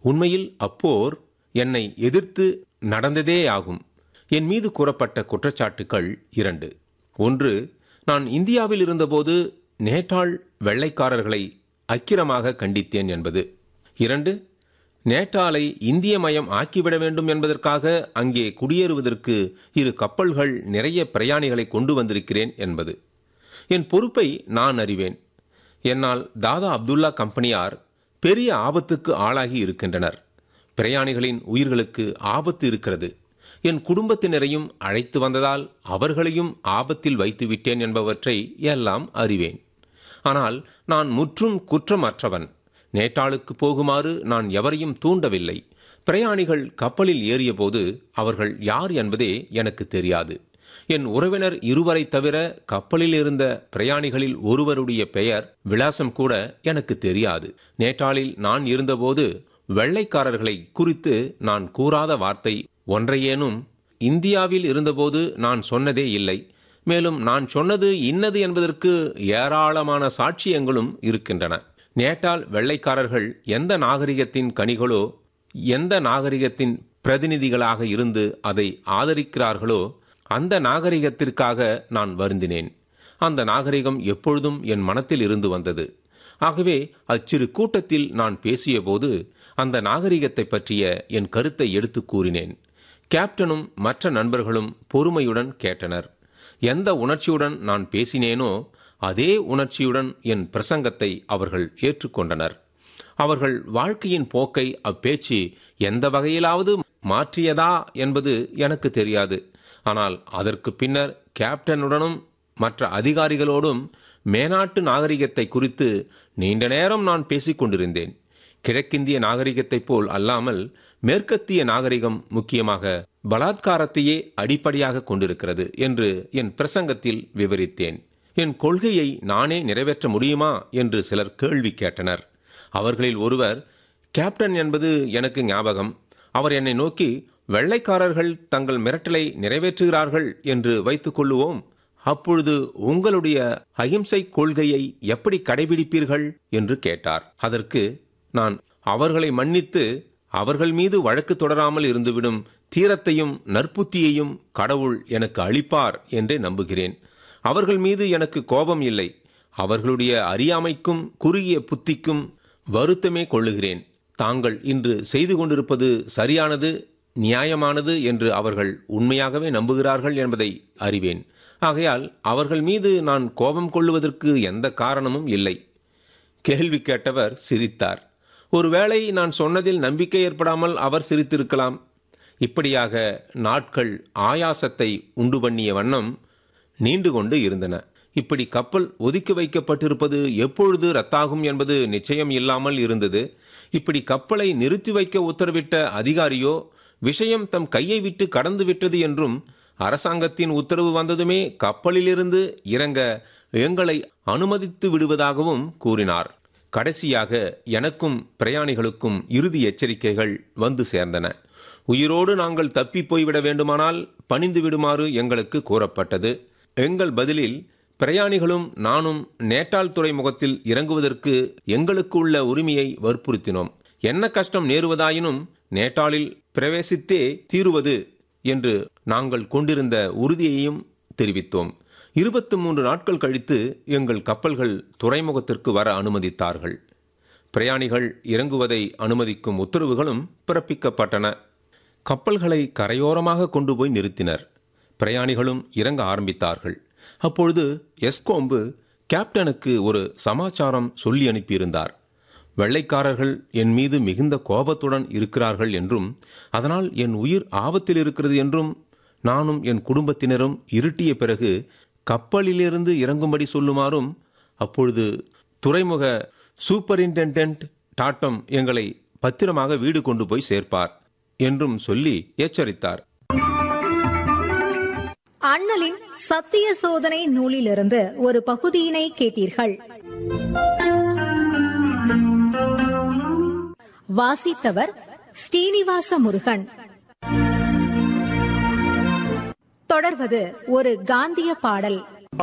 உண்மையில் அப்போர் என்னை எதிர்த்து நடந்ததேயாகும் என் மீது கூறப்பட்ட குற்றச்சாட்டுக்கள் இரண்டு ஒன்று நான் இந்தியாவில் இருந்தபோது நேட்டாள் வெள்ளைக்காரர்களை அக்கிரமாக கண்டித்தேன் என்பது இரண்டு நேட்டாலை இந்திய மயம் ஆக்கிவிட வேண்டும் என்பதற்காக அங்கே குடியேறுவதற்கு இரு கப்பல்கள் நிறைய பிரயாணிகளை கொண்டு வந்திருக்கிறேன் என்பது என் பொறுப்பை நான் அறிவேன் என்னால் தாதா அப்துல்லா கம்பெனியார் பெரிய ஆபத்துக்கு ஆளாகி இருக்கின்றனர் பிரயாணிகளின் உயிர்களுக்கு ஆபத்து இருக்கிறது என் குடும்பத்தினரையும் அழைத்து வந்ததால் அவர்களையும் ஆபத்தில் வைத்துவிட்டேன் என்பவற்றை எல்லாம் அறிவேன் ஆனால் நான் முற்றும் குற்றமற்றவன் நேட்டாளுக்கு போகுமாறு நான் எவரையும் தூண்டவில்லை பிரயாணிகள் கப்பலில் ஏறியபோது அவர்கள் யார் என்பதே எனக்கு தெரியாது என் உறவினர் இருவரை தவிர கப்பலில் இருந்த பிரயாணிகளில் ஒருவருடைய பெயர் விலாசம் கூட எனக்கு தெரியாது நேட்டாளில் நான் இருந்தபோது வெள்ளைக்காரர்களை குறித்து நான் கூறாத வார்த்தை ஒன்றையேனும் இந்தியாவில் இருந்தபோது நான் சொன்னதே இல்லை மேலும் நான் சொன்னது இன்னது என்பதற்கு ஏராளமான சாட்சியங்களும் இருக்கின்றன நேட்டால் வெள்ளைக்காரர்கள் எந்த நாகரிகத்தின் கனிகளோ எந்த நாகரிகத்தின் பிரதிநிதிகளாக இருந்து அதை ஆதரிக்கிறார்களோ அந்த நாகரிகத்திற்காக நான் வருந்தினேன் அந்த நாகரிகம் எப்பொழுதும் என் மனத்தில் இருந்து வந்தது ஆகவே அச்சிறு கூட்டத்தில் நான் பேசியபோது அந்த நாகரிகத்தை பற்றிய என் கருத்தை எடுத்து கூறினேன் கேப்டனும் மற்ற நண்பர்களும் பொறுமையுடன் கேட்டனர் எந்த உணர்ச்சியுடன் நான் பேசினேனோ அதே உணர்ச்சியுடன் என் பிரசங்கத்தை அவர்கள் ஏற்றுக்கொண்டனர் அவர்கள் வாழ்க்கையின் போக்கை அப்பேச்சு எந்த வகையிலாவது மாற்றியதா என்பது எனக்கு தெரியாது ஆனால் அதற்கு பின்னர் கேப்டனுடனும் மற்ற அதிகாரிகளோடும் மேனாட்டு நாகரிகத்தை குறித்து நீண்ட நேரம் நான் பேசிக் கொண்டிருந்தேன் கிழக்கிந்திய நாகரிகத்தைப் போல் அல்லாமல் மேற்கத்திய நாகரிகம் முக்கியமாக பலாத்காரத்தையே அடிப்படையாக கொண்டிருக்கிறது என்று என் பிரசங்கத்தில் விவரித்தேன் என் கொள்கையை நானே நிறைவேற்ற முடியுமா என்று சிலர் கேள்வி கேட்டனர் அவர்களில் ஒருவர் கேப்டன் என்பது எனக்கு ஞாபகம் அவர் என்னை நோக்கி வெள்ளைக்காரர்கள் தங்கள் மிரட்டலை நிறைவேற்றுகிறார்கள் என்று வைத்துக் கொள்ளுவோம் அப்பொழுது உங்களுடைய அகிம்சை கொள்கையை எப்படி கடைபிடிப்பீர்கள் என்று கேட்டார் அதற்கு நான் அவர்களை மன்னித்து அவர்கள் மீது வழக்கு தொடராமல் இருந்துவிடும் தீரத்தையும் நற்புத்தியையும் கடவுள் எனக்கு அளிப்பார் என்றே நம்புகிறேன் அவர்கள் மீது எனக்கு கோபம் இல்லை அவர்களுடைய அறியாமைக்கும் குறுகிய புத்திக்கும் வருத்தமே கொள்ளுகிறேன் தாங்கள் இன்று செய்து கொண்டிருப்பது சரியானது நியாயமானது என்று அவர்கள் உண்மையாகவே நம்புகிறார்கள் என்பதை அறிவேன் ஆகையால் அவர்கள் மீது நான் கோபம் கொள்ளுவதற்கு எந்த காரணமும் இல்லை கேள்வி கேட்டவர் சிரித்தார் ஒருவேளை நான் சொன்னதில் நம்பிக்கை ஏற்படாமல் அவர் சிரித்திருக்கலாம் இப்படியாக நாட்கள் ஆயாசத்தை உண்டு பண்ணிய வண்ணம் நீண்டு கொண்டு இருந்தன இப்படி கப்பல் ஒதுக்கி வைக்கப்பட்டிருப்பது எப்பொழுது ரத்தாகும் என்பது நிச்சயம் இல்லாமல் இருந்தது இப்படி கப்பலை நிறுத்தி வைக்க உத்தரவிட்ட அதிகாரியோ விஷயம் தம் கையை விட்டு கடந்து விட்டது என்றும் அரசாங்கத்தின் உத்தரவு வந்ததுமே கப்பலிலிருந்து இறங்க எங்களை அனுமதித்து விடுவதாகவும் கூறினார் கடைசியாக எனக்கும் பிரயாணிகளுக்கும் இறுதி எச்சரிக்கைகள் வந்து சேர்ந்தன உயிரோடு நாங்கள் தப்பி போய்விட வேண்டுமானால் பணிந்து விடுமாறு எங்களுக்கு கூறப்பட்டது எங்கள் பதிலில் பிரயாணிகளும் நானும் நேட்டால் துறைமுகத்தில் இறங்குவதற்கு எங்களுக்கு உள்ள உரிமையை வற்புறுத்தினோம் என்ன கஷ்டம் நேருவதாயினும் நேட்டாளில் பிரவேசித்தே தீருவது என்று நாங்கள் கொண்டிருந்த உறுதியையும் தெரிவித்தோம் இருபத்து மூன்று நாட்கள் கழித்து எங்கள் கப்பல்கள் துறைமுகத்திற்கு வர அனுமதித்தார்கள் பிரயாணிகள் இறங்குவதை அனுமதிக்கும் உத்தரவுகளும் பிறப்பிக்கப்பட்டன கப்பல்களை கரையோரமாக கொண்டு போய் நிறுத்தினர் பிரயாணிகளும் இறங்க ஆரம்பித்தார்கள் அப்பொழுது எஸ்கோம்பு கேப்டனுக்கு ஒரு சமாச்சாரம் சொல்லி அனுப்பியிருந்தார் வெள்ளைக்காரர்கள் என் மீது மிகுந்த கோபத்துடன் இருக்கிறார்கள் என்றும் அதனால் என் உயிர் ஆபத்தில் இருக்கிறது என்றும் நானும் என் குடும்பத்தினரும் இருட்டிய பிறகு கப்பலிலிருந்து இறங்கும்படி சொல்லுமாறும் அப்பொழுது துறைமுக சூப்பரிண்டென்டென்ட் டாட்டம் எங்களை பத்திரமாக வீடு கொண்டு போய் சேர்ப்பார் என்றும் சொல்லி எச்சரித்தார் அண்ணலின் சத்திய சோதனை நூலிலிருந்து ஒரு பகுதியினை கேட்டீர்கள் வாசித்தவர் ஸ்ரீனிவாச முருகன் தொடர்வது ஒரு காந்திய பாடல்